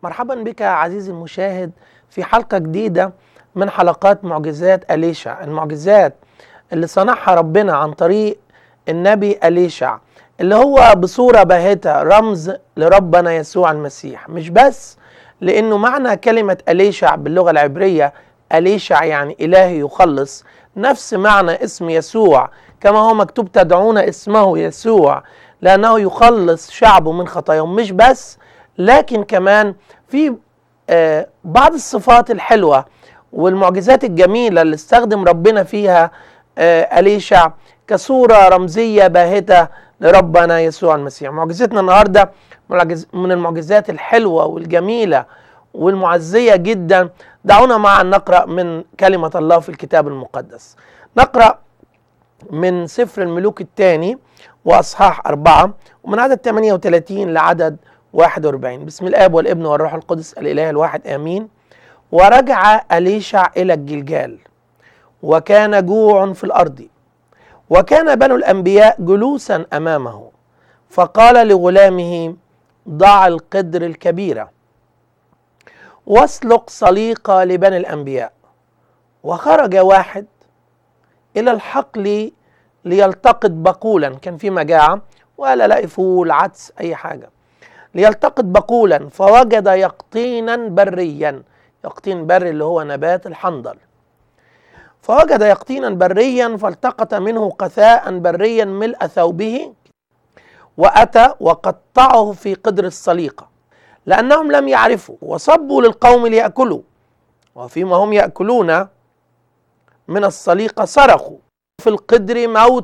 مرحبا بك عزيزي المشاهد في حلقة جديدة من حلقات معجزات أليشع المعجزات اللي صنعها ربنا عن طريق النبي أليشع اللي هو بصورة باهتة رمز لربنا يسوع المسيح مش بس لأنه معنى كلمة أليشع باللغة العبرية أليشع يعني إلهي يخلص نفس معنى اسم يسوع كما هو مكتوب تدعون اسمه يسوع لأنه يخلص شعبه من خطاياهم مش بس لكن كمان في آه بعض الصفات الحلوة والمعجزات الجميلة اللي استخدم ربنا فيها آه أليشع كصورة رمزية باهتة لربنا يسوع المسيح معجزتنا النهاردة من المعجزات الحلوة والجميلة والمعزية جدا دعونا معا نقرأ من كلمة الله في الكتاب المقدس نقرأ من سفر الملوك الثاني وأصحاح أربعة ومن عدد 38 لعدد 41 بسم الآب والابن والروح القدس الإله الواحد آمين ورجع أليشع إلى الجلجال وكان جوع في الأرض وكان بنو الأنبياء جلوسا أمامه فقال لغلامه ضع القدر الكبيرة واسلق سليقة لبني الأنبياء وخرج واحد إلى الحقل ليلتقط بقولا كان في مجاعة ولا لاقي فول عدس أي حاجة ليلتقط بقولا فوجد يقطينا بريا يقطين بري اللي هو نبات الحنظل فوجد يقطينا بريا فالتقط منه قثاء بريا ملء ثوبه وأتى وقطعه في قدر السليقة لأنهم لم يعرفوا وصبوا للقوم ليأكلوا وفيما هم يأكلون من السليقة صرخوا في القدر موت